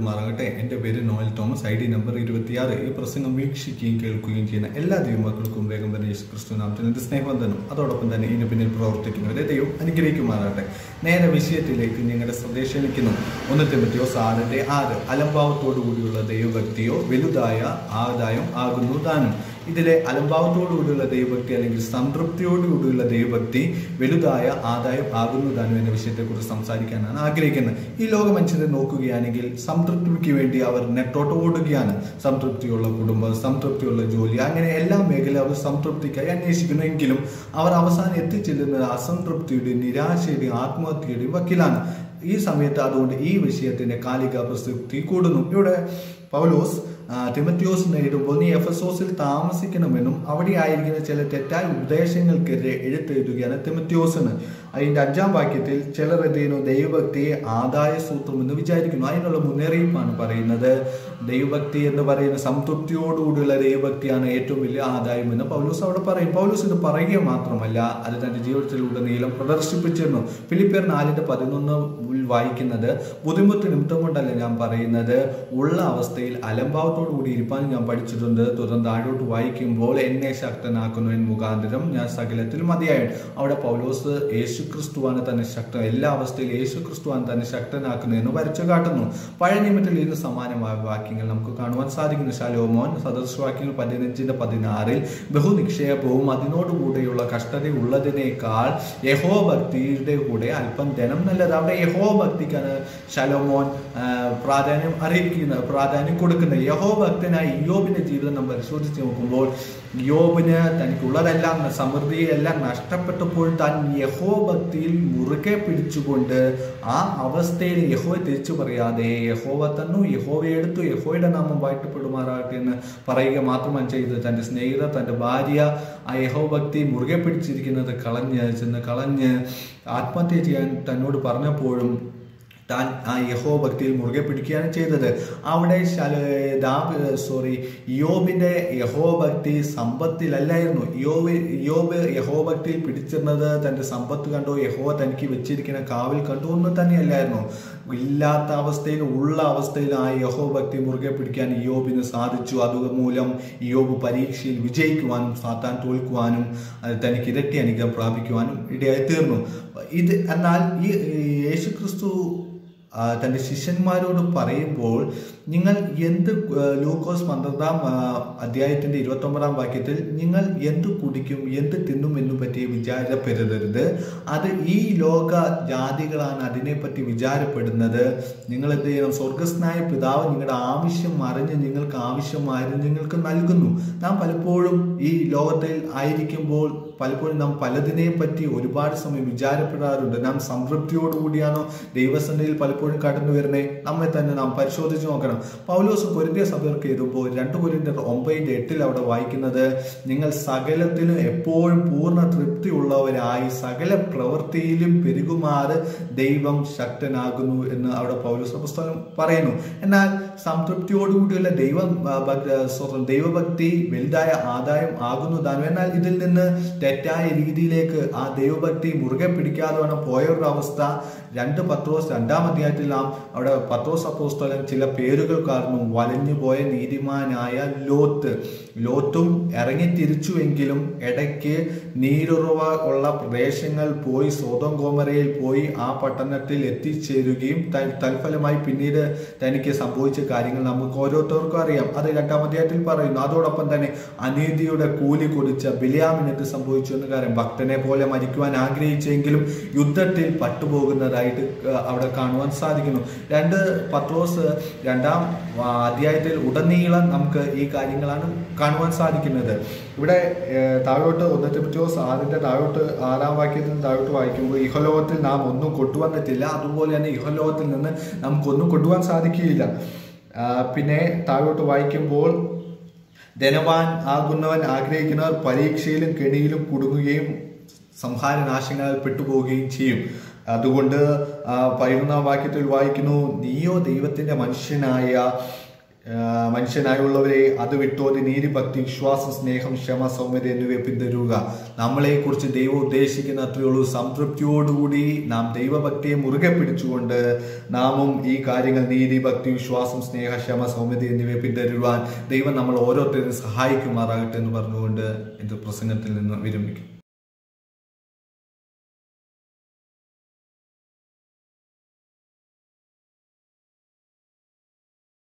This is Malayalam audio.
അനുഗ്രഹിക്കുമാറാകട്ടെ എൻ്റെ പേര് Noel Thomas I D number ഇരുപത്തിയാറ് ഈ പ്രസംഗം വീക്ഷിക്കുകയും കേൾക്കുകയും ചെയ്യുന്ന എല്ലാ ദൈവമക്കൾക്കും വേഗം തന്നെ യേശു ക്രിസ്തു നാമത്തിൽ എൻ്റെ സ്നേഹവന്ദനം അതോടൊപ്പം തന്നെ ഇതിന് പിന്നിൽ പ്രവർത്തിക്കുന്നവരെ ദൈവം അനുഗ്രഹിക്കുമാറാകട്ടെ നേരെ വിഷയത്തിലേക്ക് നിങ്ങളുടെ ശ്രദ്ധ ക്ഷണിക്കുന്നു ഒന്ന് തിമത്തിയോ സാറിൻ്റെ ആറ് അലംഭാവത്തോടു കൂടിയുള്ള ദൈവഭക്തിയോ വലുതായ ആദായം ആകുന്നു ദാനം ഇതിലെ അലംഭാവത്തോടുകൂടിയുള്ള ദൈവഭക്തി അല്ലെങ്കിൽ സംതൃപ്തിയോടുകൂടിയുള്ള ദൈവഭക്തി വലുതായ ആദായം ആകുന്നു ദാനം എന്ന വിഷയത്തെക്കുറിച്ച് സംസാരിക്കാനാണ് ആഗ്രഹിക്കുന്നത് ഈ ലോക മനുഷ്യരെ നോക്കുകയാണെങ്കിൽ സംതൃപ്തിക്ക് വേണ്ടി അവർ നെട്ടോട്ട് ഓടുകയാണ് സംതൃപ്തിയുള്ള കുടുംബം സംതൃപ്തിയുള്ള ജോലി അങ്ങനെ എല്ലാ മേഖല അവർ സംതൃപ്തിക്കായി അന്വേഷിക്കുന്നു എങ്കിലും അവർ അവസാനം എത്തിച്ചെല്ലുന്നത് അസംതൃപ്തിയുടെയും നിരാശയുടെയും ആത്മഹത്യയുടെയും വക്കിലാണ് ഈ സമയത്ത് അതുകൊണ്ട് ഈ വിഷയത്തിന്റെ കാലിക പ്രസക്തി കൂടുന്നു ഇവിടെ പൗലോസ് തിമത്യോസിനെ എഴുതുമ്പോൾ നീ എഫസോസിൽ താമസിക്കണമെന്നും അവിടെ ആയിരിക്കുന്ന ചില തെറ്റായ ഉപദേശങ്ങൾക്കെതിരെ എഴുത്തെഴുതുകയാണ് തിമത്യോസിന് അതിന്റെ അഞ്ചാം വാക്യത്തിൽ ചിലർ എന്ത് ചെയ്യുന്നു ദൈവഭക്തിയെ ആദായ സൂത്രം എന്ന് വിചാരിക്കുന്നു അതിനുള്ള മുന്നറിയിപ്പാണ് പറയുന്നത് ദൈവഭക്തി എന്ന് പറയുന്ന സംതൃപ്തിയോടുകൂടിയുള്ള ദൈവഭക്തിയാണ് ഏറ്റവും വലിയ ആദായം എന്ന് പൗലൂസ് അവിടെ പറയും പൗലൂസ് ഇത് പറയുക മാത്രമല്ല അത് തന്റെ ജീവിതത്തിലുടനീളം പ്രദർശിപ്പിച്ചിരുന്നു ഫിലിപ്പിയർ നാലിന്റെ പതിനൊന്ന് വായിക്കുന്നത് ബുദ്ധിമുട്ട് നിമിത്തം കൊണ്ടല്ല ഞാൻ പറയുന്നത് ഉള്ള അവസ്ഥയിൽ അലംഭാവത്തോടു കൂടി ഇരിപ്പാൻ ഞാൻ പഠിച്ചിട്ടുണ്ട് തുടർന്ന് താഴോട്ട് വായിക്കുമ്പോൾ എന്നെ ശക്തനാക്കുന്നതിന് മുഖാന്തരം ഞാൻ സകലത്തിൽ മതിയായി അവിടെ പൗലോസ് യേശു ക്രിസ്തുവാണ് തന്നെ ശക്തൻ എല്ലാ അവസ്ഥയിലും യേശു ക്രിസ്തുവാണ് തന്നെ ശക്തനാക്കുന്നതെന്ന് വരച്ചു കാട്ടുന്നു പഴയ നിയമത്തിൽ ഇതിന് സമാനമായ വാക്യങ്ങൾ നമുക്ക് കാണുവാൻ സാധിക്കുന്നു ശലോമോൻ സദസ്വാക്യങ്ങൾ പതിനഞ്ചിന്റെ പതിനാറിൽ ബഹുനിക്ഷേപവും അതിനോടുകൂടെയുള്ള കഷ്ടത ഉള്ളതിനേക്കാൾ യഹോ ഭക്തിയുടെ കൂടെ അല്പം ധനം നല്ലത് അവിടെ യഹോ ഭക്തിക്കാണ് ശലോമോൻ പ്രാധാന്യം അറിയിക്കുന്നത് പ്രാധാന്യം കൊടുക്കുന്നത് യഹോ ഭക്തനായി യോബിന്റെ ജീവിതം നമ്മൾ പരിശോധിച്ച് നോക്കുമ്പോൾ യോബിന് തനിക്കുള്ളതെല്ലാം സമൃദ്ധി എല്ലാം നഷ്ടപ്പെട്ടപ്പോൾ താൻ യഹോ ഭക്തിയിൽ മുറുകെ പിടിച്ചുകൊണ്ട് ആ അവസ്ഥയിൽ യഹോയെ തിരിച്ചു പറയാതെ യഹോവ തന്നു യഹോവയെ എടുത്തു യഹോയുടെ നാമം വാഴ്ത്തപ്പെടുമാറാകട്ടെ എന്ന് പറയുക മാത്രമാണ് ചെയ്തത് തൻ്റെ സ്നേഹിതർ തൻ്റെ ഭാര്യ ആ യഹോ ഭക്തി മുറുകെ പിടിച്ചിരിക്കുന്നത് കളഞ്ഞ് ചെന്ന് കളഞ്ഞ് ആത്മഹത്യ ചെയ്യാൻ തന്നോട് പറഞ്ഞപ്പോഴും താൻ ആ യഹോ ഭക്തിയിൽ മുറുകെ പിടിക്കുകയാണ് ചെയ്തത് അവിടെ സോറി യോബിന്റെ യഹോ ഭക്തി സമ്പത്തിലല്ലായിരുന്നു യോബ് യോബ് യഹോ ഭക്തിയിൽ പിടിച്ചിരുന്നത് തന്റെ സമ്പത്ത് കണ്ടോ യഹോ തനിക്ക് വെച്ചിരിക്കുന്ന കാവിൽ കണ്ടോ ഒന്നും തന്നെയല്ലായിരുന്നു ഇല്ലാത്ത അവസ്ഥയിൽ ഉള്ള അവസ്ഥയിൽ ആ യഹോ ഭക്തി മുറുകെ പിടിക്കാൻ യോബിന് സാധിച്ചു അതുമൂലം യോബ് പരീക്ഷയിൽ വിജയിക്കുവാനും സാത്താൻ തോൽക്കുവാനും തനിക്ക് ഇരട്ടി അനുഗ്രഹം പ്രാപിക്കുവാനും ഇടയായി തീർന്നു ഇത് എന്നാൽ ഈ യേശു ക്രിസ്തു തൻ്റെ ശിഷ്യന്മാരോട് പറയുമ്പോൾ നിങ്ങൾ എന്ത് ലൂക്കോസ് പന്ത്രണ്ടാം അധ്യായത്തിൻ്റെ ഇരുപത്തൊമ്പതാം വാക്യത്തിൽ നിങ്ങൾ എന്ത് കുടിക്കും എന്ത് തിന്നും എന്നു പറ്റി വിചാരപ്പെടരുത് അത് ഈ ലോക ജാതികളാണ് അതിനെപ്പറ്റി വിചാരപ്പെടുന്നത് നിങ്ങൾ എന്ത് ചെയ്യണം സ്വർഗസ്നായ പിതാവ് നിങ്ങളുടെ ആവശ്യം അറിഞ്ഞ് നിങ്ങൾക്ക് ആവശ്യമായിരുന്നു നിങ്ങൾക്ക് നൽകുന്നു നാം പലപ്പോഴും ഈ ലോകത്തിൽ ആയിരിക്കുമ്പോൾ പലപ്പോഴും നാം പലതിനെ പറ്റി ഒരുപാട് സമയം വിചാരപ്പെടാറുണ്ട് നാം സംതൃപ്തിയോടുകൂടിയാണോ ദൈവസന്നിധിയിൽ പലപ്പോഴും കടന്നു വരുന്നേ നമ്മെ തന്നെ നാം പരിശോധിച്ച് നോക്കണം പൗലോസ് കൊരിന്ത്യ സഭർക്ക് എഴുതുമ്പോൾ രണ്ട് കൊരിന്ത്യർ ഒമ്പതിന്റെ എട്ടിൽ അവിടെ വായിക്കുന്നത് നിങ്ങൾ സകലത്തിലും എപ്പോഴും പൂർണ്ണ തൃപ്തി ഉള്ളവരായി സകല പ്രവൃത്തിയിലും പെരുകുമാറ് ദൈവം ശക്തനാകുന്നു എന്ന് അവിടെ പൗലോസ് പുസ്തകം പറയുന്നു എന്നാൽ സംതൃപ്തിയോടുകൂടിയുള്ള ദൈവം ദൈവഭക്തി വലുതായ ആദായം ആകുന്നു താനും എന്നാൽ ഇതിൽ നിന്ന് തെറ്റായ രീതിയിലേക്ക് ആ ദൈവഭക്തി മുറുകെ പിടിക്കാതെ വേണം പോയൊരു അവസ്ഥ രണ്ട് പത്രോസ് രണ്ടാം അധ്യായത്തിൽ നാം അവിടെ പത്രോസ് അപ്പോസ്തലൻ ചില പേരുകൾ കാരണം വലഞ്ഞു പോയ നീതിമാനായ ലോത്ത് ലോത്തും ഇറങ്ങി തിരിച്ചുവെങ്കിലും ഇടയ്ക്ക് നീരുറവ ഉള്ള പ്രദേശങ്ങൾ പോയി സ്വതം കോമരയിൽ പോയി ആ പട്ടണത്തിൽ എത്തിച്ചേരുകയും തൽഫലമായി പിന്നീട് തനിക്ക് സംഭവിച്ച കാര്യങ്ങൾ നമുക്ക് ഓരോരുത്തർക്കും അറിയാം അത് രണ്ടാം അധ്യായത്തിൽ പറയുന്നു അതോടൊപ്പം തന്നെ അനീതിയുടെ കൂലി കൊടുച്ച ബിലിയാമിന് എന്ത് സംഭവിച്ചു എന്ന് കാര്യം ഭക്തനെ പോലെ മരിക്കുവാൻ ആഗ്രഹിച്ചെങ്കിലും യുദ്ധത്തിൽ പട്ടുപോകുന്നതായിട്ട് അവിടെ കാണുവാൻ സാധിക്കുന്നു രണ്ട് പത്രോസ് രണ്ടാം അധ്യായത്തിൽ ഉടനീളം നമുക്ക് ഈ കാര്യങ്ങളാണ് കാണുവാൻ സാധിക്കുന്നത് ഇവിടെ താഴോട്ട് ഒന്നത്തെ പറ്റോസ് ആറിന്റെ താഴോട്ട് ആറാം വാക്യത്തിൽ താഴോട്ട് വായിക്കുമ്പോൾ ഇഹലോകത്തിൽ നാം ഒന്നും കൊണ്ടുവന്നിട്ടില്ല അതുപോലെ തന്നെ ഇഹലോകത്തിൽ നിന്ന് നമുക്കൊന്നും കൊണ്ടുപോകാൻ സാധിക്കുകയില്ല പിന്നെ താഴോട്ട് വായിക്കുമ്പോൾ ധനവാൻ ആകുന്നവൻ ആഗ്രഹിക്കുന്നവർ പരീക്ഷയിലും കെണിയിലും കുടുങ്ങുകയും സംഹാരനാശങ്ങളിൽ പെട്ടുപോവുകയും ചെയ്യും അതുകൊണ്ട് പതിനൊന്നാം വാക്യത്തിൽ വായിക്കുന്നു നീയോ ദൈവത്തിന്റെ മനുഷ്യനായ ആ, മനുഷ്യനായുള്ളവരെ അത് വിട്ടോതി നീതി ഭക്തി വിശ്വാസം സ്നേഹം ക്ഷമ സൗമ്യത എന്നിവയെ പിന്തുടരുക നമ്മളെ കുറിച്ച് ദൈവം ഉദ്ദേശിക്കുന്ന അത്രയുള്ളൂ സംതൃപ്തിയോടുകൂടി നാം ദൈവഭക്തിയെ മുറുകെ പിടിച്ചുകൊണ്ട് നാമും ഈ കാര്യങ്ങൾ നീതി ഭക്തി വിശ്വാസം സ്നേഹ ക്ഷമ സൗമ്യത എന്നിവയെ പിന്തുടരുവാൻ ദൈവം നമ്മൾ ഓരോരുത്തരും സഹായിക്കുമാറാകട്ടെ എന്ന് പറഞ്ഞുകൊണ്ട് എന്റെ പ്രസംഗത്തിൽ നിന്ന് വിരമിക്കും